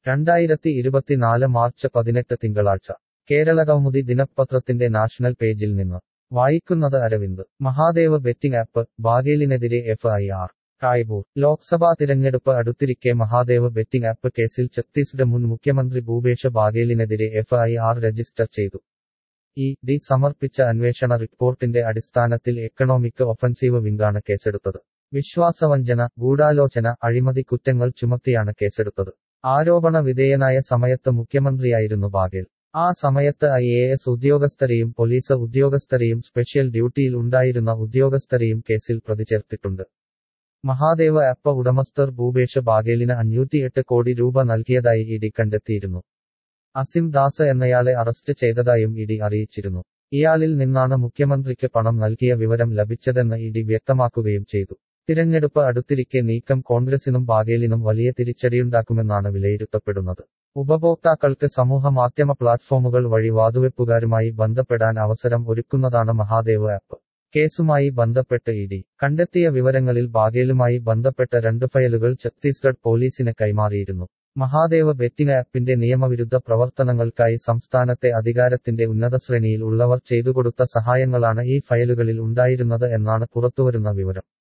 രണ്ടായിരത്തി ഇരുപത്തിനാല് മാർച്ച് പതിനെട്ട് തിങ്കളാഴ്ച കേരള കൗമുദി ദിനപത്രത്തിന്റെ നാഷണൽ പേജിൽ നിന്ന് വായിക്കുന്നത് അരവിന്ദ് മഹാദേവ് ബെറ്റിംഗ് ആപ്പ് ബാഗേലിനെതിരെ F I R Raipur Lok Sabha തിരഞ്ഞെടുപ്പ് അടുത്തിരിക്കെ മഹാദേവ് ബെറ്റിംഗ് ആപ്പ് കേസിൽ ഛത്തീസ്ഗഡ് മുൻ മുഖ്യമന്ത്രി ഭൂപേഷ് ബാഗേലിനെതിരെ എഫ് ഐ ആർ രജിസ്റ്റർ ചെയ്തു ഇ ഡി സമർപ്പിച്ച അന്വേഷണ റിപ്പോർട്ടിന്റെ അടിസ്ഥാനത്തിൽ എക്കണോമിക് ഒഫൻസീവ് വിംഗാണ് കേസെടുത്തത് വിശ്വാസവഞ്ചന ഗൂഢാലോചന അഴിമതി കുറ്റങ്ങൾ ചുമത്തിയാണ് കേസെടുത്തത് ആരോപണ വിധേയനായ സമയത്ത് മുഖ്യമന്ത്രിയായിരുന്നു ബാഗേൽ ആ സമയത്ത് ഐ എ എസ് ഉദ്യോഗസ്ഥരെയും പോലീസ് ഉദ്യോഗസ്ഥരെയും സ്പെഷ്യൽ ഡ്യൂട്ടിയിൽ ഉണ്ടായിരുന്ന ഉദ്യോഗസ്ഥരെയും കേസിൽ പ്രതിചേർത്തിട്ടുണ്ട് മഹാദേവ ആപ്പ് ഉടമസ്ഥർ ഭൂപേഷ് ബാഗേലിന് അഞ്ഞൂറ്റിയെട്ട് കോടി രൂപ നൽകിയതായി ഇഡി കണ്ടെത്തിയിരുന്നു അസിം ദാസ് എന്നയാളെ അറസ്റ്റ് ചെയ്തതായും ഇഡി അറിയിച്ചിരുന്നു ഇയാളിൽ നിന്നാണ് മുഖ്യമന്ത്രിക്ക് പണം നൽകിയ വിവരം ലഭിച്ചതെന്ന് ഇഡി വ്യക്തമാക്കുകയും ചെയ്തു തിരഞ്ഞെടുപ്പ് അടുത്തിരിക്കെ നീക്കം കോൺഗ്രസിനും ബാഗേലിനും വലിയ തിരിച്ചടിയുണ്ടാക്കുമെന്നാണ് വിലയിരുത്തപ്പെടുന്നത് ഉപഭോക്താക്കൾക്ക് സമൂഹ മാധ്യമ പ്ലാറ്റ്ഫോമുകൾ വഴി വാതുവെപ്പുകാരുമായി ബന്ധപ്പെടാൻ അവസരം ഒരുക്കുന്നതാണ് മഹാദേവ് ആപ്പ് കേസുമായി ബന്ധപ്പെട്ട് ഇഡി കണ്ടെത്തിയ വിവരങ്ങളിൽ ബാഗേലുമായി ബന്ധപ്പെട്ട രണ്ട് ഫയലുകൾ ഛത്തീസ്ഗഡ് പോലീസിന് കൈമാറിയിരുന്നു മഹാദേവ് ബെറ്റിംഗ് ആപ്പിന്റെ നിയമവിരുദ്ധ പ്രവർത്തനങ്ങൾക്കായി സംസ്ഥാനത്തെ അധികാരത്തിന്റെ ഉന്നത ശ്രേണിയിൽ ഉള്ളവർ ചെയ്തുകൊടുത്ത സഹായങ്ങളാണ് ഈ ഫയലുകളിൽ ഉണ്ടായിരുന്നത് എന്നാണ് പുറത്തുവരുന്ന വിവരം